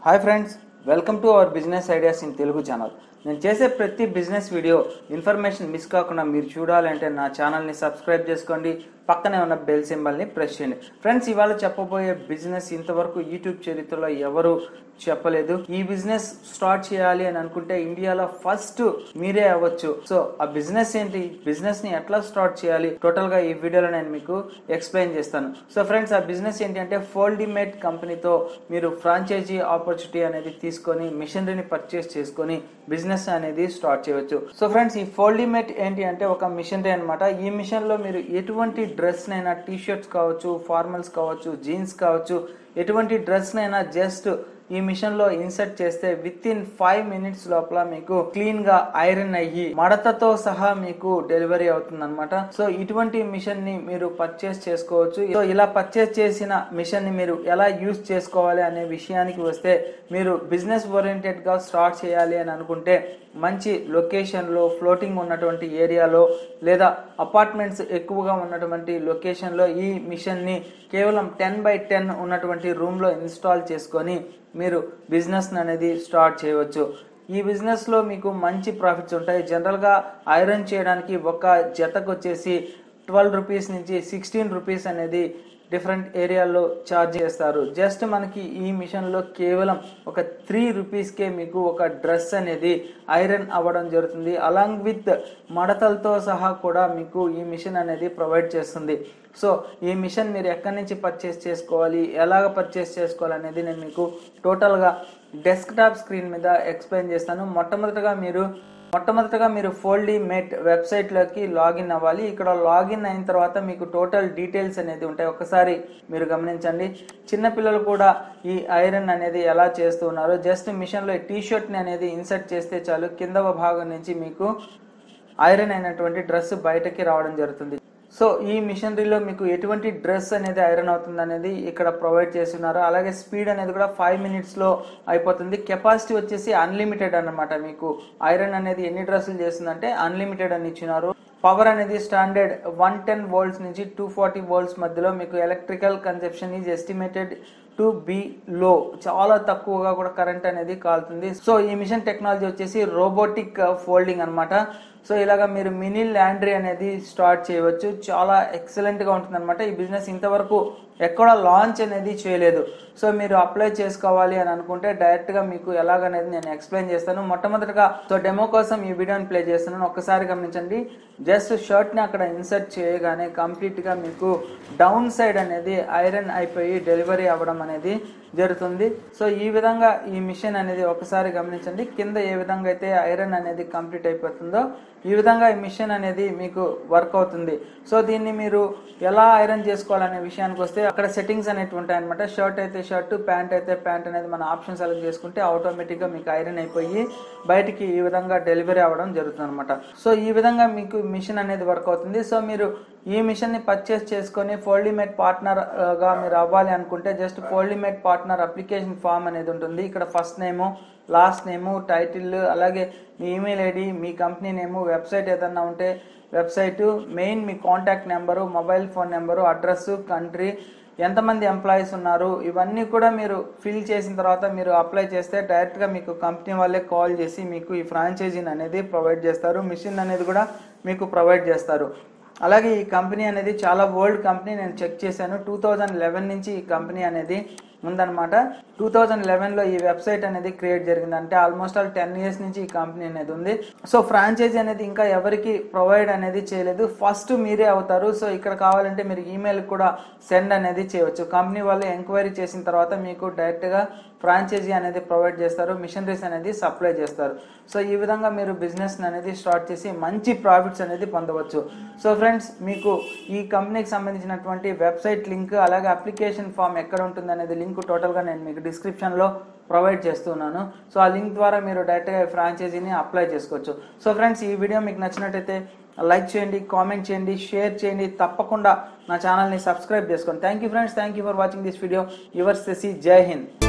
hi friends welcome to our business ideas in Telugu channel నేను చేసే ప్రతి బిజినెస్ వీడియో ఇన్ఫర్మేషన్ మిస్ కాకుండా మీరు చూడాలంటే నా ఛానల్ని సబ్స్క్రైబ్ చేసుకోండి పక్కనే ఉన్న బెల్ సింబల్ని ప్రెస్ చేయండి ఫ్రెండ్స్ ఇవాళ చెప్పబోయే బిజినెస్ ఇంతవరకు యూట్యూబ్ చరిత్రలో ఎవరు చెప్పలేదు ఈ బిజినెస్ స్టార్ట్ చేయాలి అని అనుకుంటే ఇండియాలో ఫస్ట్ మీరే అవ్వచ్చు సో ఆ బిజినెస్ ఏంటి బిజినెస్ ని ఎట్లా స్టార్ట్ చేయాలి టోటల్ గా ఈ వీడియోలో నేను మీకు ఎక్స్ప్లెయిన్ చేస్తాను సో ఫ్రెండ్స్ ఆ బిజినెస్ ఏంటి అంటే ఫోల్డిమేట్ కంపెనీతో మీరు ఫ్రాంచైజీ ఆపర్చునిటీ అనేది తీసుకొని మిషనరీని పర్చేస్ చేసుకొని బిజినెస్ అనేది స్టార్ట్ చేయవచ్చు సో ఫ్రెండ్స్ ఈ ఫోల్డిమేట్ ఏంటి అంటే ఒక మిషనరీ అనమాట ఈ మిషన్ లో మీరు ఎటువంటి డ్రెస్ నైనా టీ షర్ట్స్ కావచ్చు ఫార్మల్స్ కావచ్చు జీన్స్ కావచ్చు ఎటువంటి డ్రెస్ నైనా జస్ట్ ఈ మిషన్ లో ఇన్సర్ట్ చేస్తే విత్ ఇన్ ఫైవ్ మినిట్స్ లోపల మీకు క్లీన్ గా ఐరన్ అయ్యి మడతతో సహా మీకు డెలివరీ అవుతుంది అనమాట సో ఇటువంటి మిషన్ ని మీరు పర్చేస్ చేసుకోవచ్చు సో ఇలా పర్చేస్ చేసిన మిషన్ ని మీరు ఎలా యూస్ చేసుకోవాలి అనే విషయానికి వస్తే మీరు బిజినెస్ ఓరియంటెడ్ గా స్టార్ట్ చేయాలి అని అనుకుంటే మంచి లొకేషన్ లో ఫ్లోటింగ్ ఉన్నటువంటి ఏరియాలో లేదా అపార్ట్మెంట్స్ ఎక్కువగా ఉన్నటువంటి లొకేషన్ లో ఈ మిషన్ ని కేవలం టెన్ బై టెన్ ఉన్నటువంటి రూమ్ లో ఇన్స్టాల్ చేసుకొని మీరు బిజినెస్ అనేది స్టార్ట్ చేయవచ్చు ఈ బిజినెస్ లో మీకు మంచి ప్రాఫిట్స్ ఉంటాయి జనరల్ గా ఐరన్ చేయడానికి ఒక జతకు వచ్చేసి ట్వెల్వ్ రూపీస్ నుంచి సిక్స్టీన్ రూపీస్ అనేది డిఫరెంట్ ఏరియాల్లో ఛార్జ్ చేస్తారు జస్ట్ మనకి ఈ మిషన్లో కేవలం ఒక త్రీ రూపీస్కే మీకు ఒక డ్రెస్ అనేది ఐరన్ అవ్వడం జరుగుతుంది అలాంగ్ విత్ మడతలతో సహా కూడా మీకు ఈ మిషన్ అనేది ప్రొవైడ్ చేస్తుంది సో ఈ మిషన్ మీరు ఎక్కడి నుంచి పర్చేస్ చేసుకోవాలి ఎలాగ పర్చేస్ చేసుకోవాలి అనేది నేను మీకు టోటల్గా డెస్క్టాప్ స్క్రీన్ మీద ఎక్స్ప్లెయిన్ చేస్తాను మొట్టమొదటగా మీరు మొట్టమొదటగా మీరు ఫోల్డీ మేట్ వెబ్సైట్లోకి లాగిన్ అవ్వాలి ఇక్కడ లాగిన్ అయిన తర్వాత మీకు టోటల్ డీటెయిల్స్ అనేది ఉంటాయి ఒకసారి మీరు గమనించండి చిన్నపిల్లలు కూడా ఈ ఐరన్ అనేది ఎలా చేస్తూ ఉన్నారో జస్ట్ మిషన్లో టీ షర్ట్ని అనేది ఇన్సర్ట్ చేస్తే చాలు కింద భాగం నుంచి మీకు ఐరన్ అయినటువంటి డ్రెస్ బయటకి రావడం జరుగుతుంది సో ఈ మిషనరీలో మీకు ఎటువంటి డ్రెస్ అనేది ఐరన్ అవుతుంది అనేది ఇక్కడ ప్రొవైడ్ చేస్తున్నారు అలాగే స్పీడ్ అనేది కూడా ఫైవ్ మినిట్స్లో అయిపోతుంది కెపాసిటీ వచ్చేసి అన్లిమిటెడ్ అన్నమాట మీకు ఐరన్ అనేది ఎన్ని డ్రెస్సులు చేస్తుందంటే అన్లిమిటెడ్ అని ఇచ్చినారు పవర్ అనేది స్టాండర్డ్ వన్ టెన్ వోల్ట్స్ నుంచి టూ ఫార్టీ వోల్ట్స్ మధ్యలో మీకు electrical conception is estimated to be లో చాలా తక్కువగా కూడా కరెంట్ అనేది కాలుతుంది సో ఈ మిషన్ టెక్నాలజీ వచ్చేసి రోబోటిక్ ఫోల్డింగ్ అన్నమాట సో ఇలాగ మీరు మినీ ల్యాండ్రీ అనేది స్టార్ట్ చేయవచ్చు చాలా ఎక్సలెంట్గా ఉంటుంది అనమాట ఈ బిజినెస్ ఇంతవరకు ఎక్కడ లాంచ్ అనేది చేయలేదు సో మీరు అప్లై చేసుకోవాలి అని అనుకుంటే డైరెక్ట్గా మీకు ఎలాగనేది నేను ఎక్స్ప్లెయిన్ చేస్తాను మొట్టమొదటిగా సో డెమో కోసం ఈ వీడియోని ప్లే చేస్తున్నాను ఒక్కసారి గమనించండి జస్ట్ షర్ట్ని అక్కడ ఇన్సర్ట్ చేయగానే కంప్లీట్గా మీకు డౌన్ సైడ్ అనేది ఐరన్ అయిపోయి డెలివరీ అవ్వడం అనేది జరుగుతుంది సో ఈ విధంగా ఈ మిషన్ అనేది ఒకసారి గమనించండి కింద ఏ విధంగా అయితే ఐరన్ అనేది కంప్లీట్ అయిపోతుందో ఈ విధంగా ఈ మిషన్ అనేది మీకు వర్క్ అవుతుంది సో దీన్ని మీరు ఎలా ఐరన్ చేసుకోవాలనే విషయానికి వస్తే అక్కడ సెట్టింగ్స్ అనేవి ఉంటాయి అనమాట షర్ట్ అయితే షర్ట్ ప్యాంట్ అయితే ప్యాంట్ అనేది మన ఆప్షన్ సెలెక్ట్ చేసుకుంటే ఆటోమేటిక్గా మీకు ఐరన్ అయిపోయి బయటికి ఈ విధంగా డెలివరీ అవ్వడం జరుగుతుంది అనమాట సో ఈ విధంగా మీకు మిషన్ అనేది వర్క్ అవుతుంది సో మీరు ఈ మిషన్ని పర్చేస్ చేసుకొని ఫోల్డిమేట్ పార్ట్నర్ గా మీరు అవ్వాలి అనుకుంటే just FoldiMate partner application form అనేది ఉంటుంది ఇక్కడ first name last name title అలాగే మీ ఈమెయిల్ ఐడి మీ కంపెనీ నేము వెబ్సైట్ ఏదన్నా ఉంటే వెబ్సైట్ మెయిన్ మీ contact number mobile phone number address country ఎంతమంది ఎంప్లాయీస్ ఉన్నారు ఇవన్నీ కూడా మీరు ఫిల్ చేసిన తర్వాత మీరు అప్లై చేస్తే డైరెక్ట్గా మీకు కంపెనీ వాళ్ళే కాల్ చేసి మీకు ఈ ఫ్రాంచైజీని అనేది ప్రొవైడ్ చేస్తారు మిషన్ అనేది కూడా మీకు ప్రొవైడ్ చేస్తారు అలాగే ఈ కంపెనీ అనేది చాలా ఓల్డ్ కంపెనీ నేను చెక్ చేశాను టూ థౌజండ్ లెవెన్ నుంచి ఈ కంపెనీ అనేది ఉందన్నమాట టూ థౌజండ్ లెవెన్లో ఈ వెబ్సైట్ అనేది క్రియేట్ జరిగింది అంటే ఆల్మోస్ట్ ఆల్ టెన్ ఇయర్స్ నుంచి ఈ కంపెనీ అనేది ఉంది సో ఫ్రాంచైజీ అనేది ఇంకా ఎవరికి ప్రొవైడ్ అనేది చేయలేదు ఫస్ట్ మీరే అవుతారు సో ఇక్కడ కావాలంటే మీరు ఈమెయిల్ కూడా సెండ్ అనేది చేయవచ్చు కంపెనీ వాళ్ళు ఎంక్వైరీ చేసిన తర్వాత మీకు డైరెక్ట్గా ఫ్రాంచైజీ అనేది ప్రొవైడ్ చేస్తారు మిషనరీస్ అనేది సప్లై చేస్తారు సో ఈ విధంగా మీరు బిజినెస్ అనేది స్టార్ట్ చేసి మంచి ప్రాఫిట్స్ అనేది పొందవచ్చు సో ఫ్రెండ్స్ మీకు ఈ కంపెనీకి సంబంధించినటువంటి వెబ్సైట్ లింక్ అలాగే అప్లికేషన్ ఫామ్ ఎక్కడ ఉంటుంది అనేది లింక్ టోటల్గా నేను మీకు డిస్క్రిప్షన్లో ప్రొవైడ్ చేస్తున్నాను సో ఆ లింక్ ద్వారా మీరు డైరెక్ట్గా ఫ్రాంచైజీని అప్లై చేసుకోవచ్చు సో ఫ్రెండ్స్ ఈ వీడియో మీకు నచ్చినట్టయితే లైక్ చేయండి కామెంట్ చేయండి షేర్ చేయండి తప్పకుండా నా ఛానల్ని సబ్స్క్రైబ్ చేసుకోండి thank you friends thank you for watching this video yours తెసి జై హింద్